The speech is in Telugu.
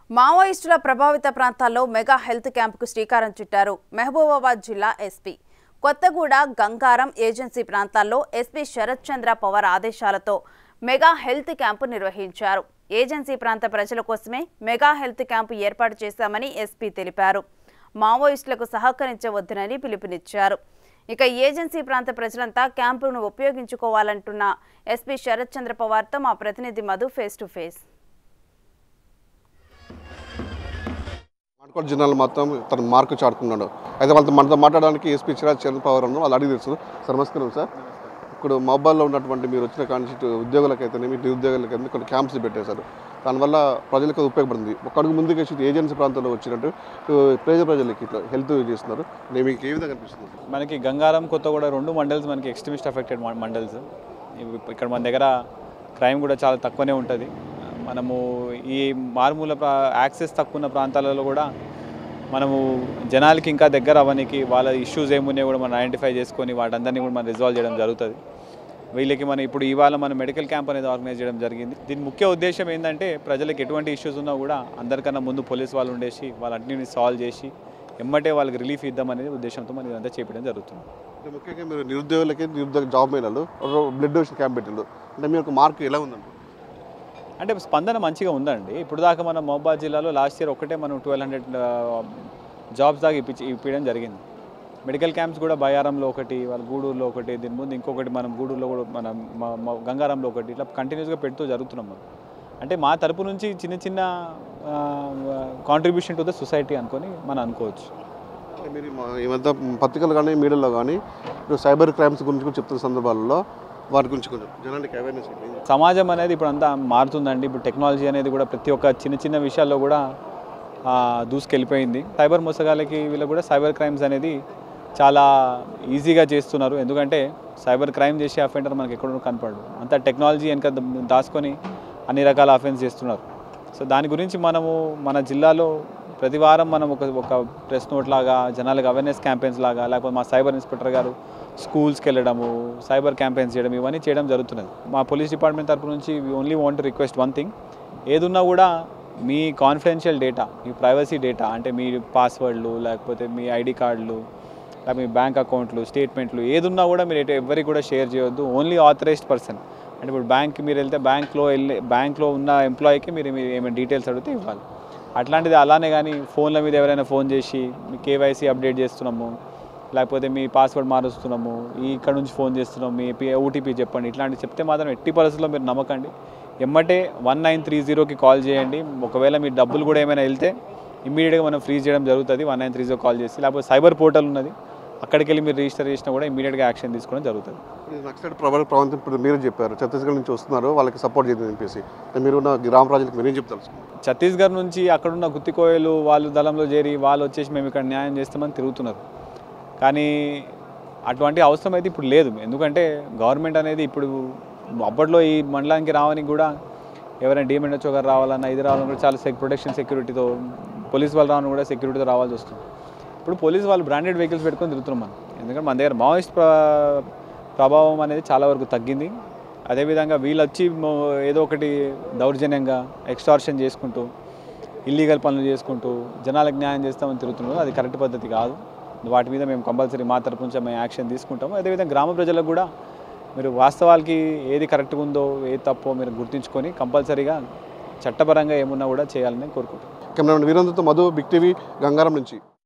మావోయిస్టుల ప్రభావిత ప్రాంతాల్లో మెగా హెల్త్ క్యాంపుకు శ్రీకారం చుట్టారు మహబూబాబాద్ జిల్లా ఎస్పీ కొత్తగూడ గంగారం ఏజెన్సీ ప్రాంతాల్లో ఎస్పీ శరత్ చంద్ర పవార్ ఆదేశాలతో మెగా హెల్త్ క్యాంపు నిర్వహించారు ఏజెన్సీ ప్రాంత ప్రజల కోసమే మెగా హెల్త్ క్యాంపు ఏర్పాటు చేశామని ఎస్పీ తెలిపారు మావోయిస్టులకు సహకరించవద్దునని పిలుపునిచ్చారు ఇక ఏజెన్సీ ప్రాంత ప్రజలంతా క్యాంపును ఉపయోగించుకోవాలంటున్న ఎస్పీ శరత్ చంద్ర పవార్తో మా ప్రతినిధి మధు ఫేస్ టు ఫేస్ మాటకోట జిల్లాలో మొత్తం తన మార్కు చాటుకున్నాడు అయితే వాళ్ళతో మనతో మాట్లాడడానికి ఎస్పీ చిరాజ్ చంద్ర పవర్ అన్న వాళ్ళు అడిగి తెలుసు సార్ నమస్కారం సార్ ఇప్పుడు మొబైల్లో ఉన్నటువంటి మీరు వచ్చిన కానిచ్చి ఉద్యోగులకైతేనేమి నిరుద్యోగులకైతే కొన్ని క్యాంప్స్ పెట్టేశారు దానివల్ల ప్రజలకు అది ఉపయోగపడుతుంది ఒక అడుగు ముందుకు వచ్చి ఏజెన్సీ ప్రాంతంలో వచ్చినట్టు ఇటు పేద ప్రజలకి ఇట్లా హెల్త్ చేస్తున్నారు నేను మీకు ఏ విధంగా అనిపిస్తుంది మనకి గంగారం కొత్తగూడ రెండు మండల్స్ మనకి ఎక్స్ట్రీమిస్ట్ అఫెక్టెడ్ మండల్స్ ఇవి ఇక్కడ మన దగ్గర క్రైమ్ కూడా చాలా తక్కువనే ఉంటుంది మనము ఈ మారుమూల ప్రా యాక్సెస్ తక్కువ ఉన్న ప్రాంతాలలో కూడా మనము జనాలకి ఇంకా దగ్గర అవ్వడానికి వాళ్ళ ఇష్యూస్ ఏమున్నాయో కూడా మనం ఐడెంటిఫై చేసుకొని వాటందరినీ కూడా మనం రిజాల్వ్ చేయడం జరుగుతుంది వీళ్ళకి మనం ఇప్పుడు ఇవాళ మన మెడికల్ క్యాంప్ అనేది ఆర్గనైజ్ చేయడం జరిగింది దీని ముఖ్య ఉద్దేశం ఏంటంటే ప్రజలకు ఎటువంటి ఇష్యూస్ ఉన్నా కూడా అందరికన్నా ముందు పోలీస్ వాళ్ళు ఉండేసి వాళ్ళన్నింటినీ సాల్వ్ చేసి ఎమ్మటే వాళ్ళకి రిలీఫ్ ఇద్దాం అనేది ఉద్దేశంతో మనం ఇదంతా చేయడం జరుగుతుంది అంటే ముఖ్యంగా మీరు నిరుద్యోగులకి నిరుద్యోగ జాబ్ మేళలు బ్లడ్ డొనేషన్ క్యాంప్ పెట్టిండు అంటే మీ యొక్క మార్క్ ఎలా ఉందండి అంటే స్పందన మంచిగా ఉందండి ఇప్పుడు దాకా మన మహబాద్ జిల్లాలో లాస్ట్ ఇయర్ ఒకటే మనం ట్వెల్వ్ హండ్రెడ్ జాబ్స్ దాకా ఇప్పించి ఇప్పించడం జరిగింది మెడికల్ క్యాంప్స్ కూడా బయారంలో ఒకటి వాళ్ళ గూడూరులో ఒకటి దీని ముందు ఇంకొకటి మనం గూడూరులో కూడా మన మ- మ- గంగారంలో ఒకటి ఇట్లా కంటిన్యూస్గా పెడుతూ జరుగుతున్నాం మనం అంటే మా తరపు నుంచి చిన్న చిన్న కాంట్రిబ్యూషన్ టు ద సొసైటీ అనుకొని మనం అనుకోవచ్చు అంటే మీరు మా- ఈ మధ్య పత్రికలు కానీ మీడియాలో కానీ ఇప్పుడు సైబర్ క్రైమ్స్ గురించి కూడా చెప్తున్న సందర్భాలలో వాటి గురించి కొంచెం జనానికి అవేర్నెస్ సమాజం అనేది ఇప్పుడు అంతా మారుతుందండి ఇప్పుడు టెక్నాలజీ అనేది కూడా ప్రతి ఒక్క చిన్న చిన్న విషయాల్లో కూడా ఆ, దూసుకెళ్ళిపోయింది సైబర్ మోసగాళ్ళకి వీళ్ళకి కూడా సైబర్ క్రైమ్స్ అనేది చాలా ఈజీగా చేస్తున్నారు ఎందుకంటే సైబర్ క్రైమ్ చేసే అఫెండర్ మనకి ఎక్కడో కనపడదు అంతా టెక్నాలజీ వెనక ద- దాచుకొని అన్ని రకాల అఫెన్స్ చేస్తున్నారు సో దాని గురించి మనము మన జిల్లాలో ప్రతి వారం మనం ఒక ఒక ప్రెస్ నోట్ లాగా జనాలకు అవేర్నెస్ క్యాంపెయిన్స్ లాగా లేకపోతే మా సైబర్ ఇన్స్పెక్టర్ గారు స్కూల్స్కి వెళ్ళడము సైబర్ క్యాంపెయిన్స్ చేయడం ఇవన్నీ చేయడం జరుగుతున్నది మా పోలీస్ డిపార్ట్మెంట్ తరపు నుంచి we only want request one thing ఏదున్నా కూడా మీ కాన్ఫిడెన్షియల్ డేటా మీ ప్రైవసీ డేటా అంటే మీ పాస్వర్డ్లు లేకపోతే మీ ఐడి కార్డులు లేకపోతే మీ బ్యాంక్ అకౌంట్లు స్టేట్మెంట్లు ఏదున్నా కూడా మీరు ఎటు ఎవరికి కూడా షేర్ చేయొద్దు ఓన్లీ ఆథరైజ్డ్ పర్సన్ అంటే ఇప్పుడు బ్యాంక్కి మీరు వెళ్తే బ్యాంక్లో వెళ్ళి బ్యాంక్లో ఉన్న ఎంప్లాయీకి మీరు మీరు ఏమైనా డీటెయిల్స్ అడిగితే ఇవ్వాలి అట్లాంటిది అలానే కానీ ఫోన్ల మీద ఎవరైనా ఫోన్ చేసి మీ కేవైసీ అప్డేట్ చేస్తున్నాము లేకపోతే మీ పాస్వర్డ్ మారుస్తున్నాము ఈ ఇక్కడ నుంచి ఫోన్ చేస్తున్నాము మీ పి ఓటీపీ చెప్పండి ఇట్లాంటివి చెప్తే మాత్రం ఎట్టి పరిస్థితుల్లో మీరు నమ్మకండి ఎమ్మటే వన్ నైన్ త్రీ జీరోకి కాల్ చేయండి ఒకవేళ మీ డబ్బులు కూడా ఏమైనా వెళ్తే ఇమీడియట్గా మనం ఫ్రీజ్ చేయడం జరుగుతుంది one nine three zero call చేసి లేకపోతే సైబర్ పోర్టల్ ఉన్నది అక్కడికి వెళ్ళి మీరు రిజిస్టర్ చేసినా కూడా ఇమీడియట్గా యాక్షన్ తీసుకోవడం జరుగుతుంది నక్సలైట్ ప్రభావ ప్రాంతం ఇప్పుడు మీరు చెప్పారు ఛత్తీస్గఢ్ నుంచి వస్తున్నారు వాళ్ళకి సపోర్ట్ చేయండి చెప్పేసి అంటే మీరు ఉన్న గ్రామ ప్రజలకు మీరేం చెప్తారు ఛత్తీస్గఢ్ నుంచి అక్కడున్న గుత్తికోయలు వాళ్ళు దళంలో చేరి వాళ్ళు వచ్చేసి మేము ఇక్కడ న్యాయం చేస్తామని తిరుగుతున్నారు కానీ అటువంటి అవసరం అయితే ఇప్పుడు లేదు ఎందుకంటే గవర్నమెంట్ అనేది ఇప్పుడు అప్పట్లో ఈ మండలానికి రావడానికి కూడా ఎవరైనా డిఎంఎన్హెచ్ఓ గారు రావాలన్నా ఇది రావాలన్నా కూడా చాలా సెక్ ప్రొటెక్షన్ సెక్యూరిటీతో పోలీస్ వాళ్ళు రావాలని కూడా సెక్యూరిటీతో రావాల్సి వస్తుంది ఇప్పుడు పోలీస్ వాళ్ళు బ్రాండెడ్ వెహికల్స్ పెట్టుకొని తిరుగుతున్నాం మనం ఎందుకంటే మన దగ్గర మావోయిస్ట్ ప్ర- ప్రభావం అనేది చాలా వరకు తగ్గింది అదేవిధంగా వీళ్ళు వచ్చి మో- ఏదో ఒకటి దౌర్జన్యంగా ఎక్స్టార్షన్ చేసుకుంటూ ఇల్లీగల్ పనులు చేసుకుంటూ జనాలకు న్యాయం చేస్తామని తిరుగుతున్నారు అది కరెక్ట్ పద్ధతి కాదు వాటి మీద మేము కంపల్సరీ మా తరపు నుంచి మేము యాక్షన్ తీసుకుంటాము అదేవిధంగా గ్రామ ప్రజలకు కూడా మీరు వాస్తవాలకి ఏది కరెక్ట్గా ఉందో ఏది తప్పో మీరు గుర్తుంచుకొని కంపల్సరీగా చట్టపరంగా ఏమున్నా కూడా చేయాలని కోరుకుంటున్నాను కెమెరా వీరందరితో మధు బిగ్ టీవీ గంగారం నుంచి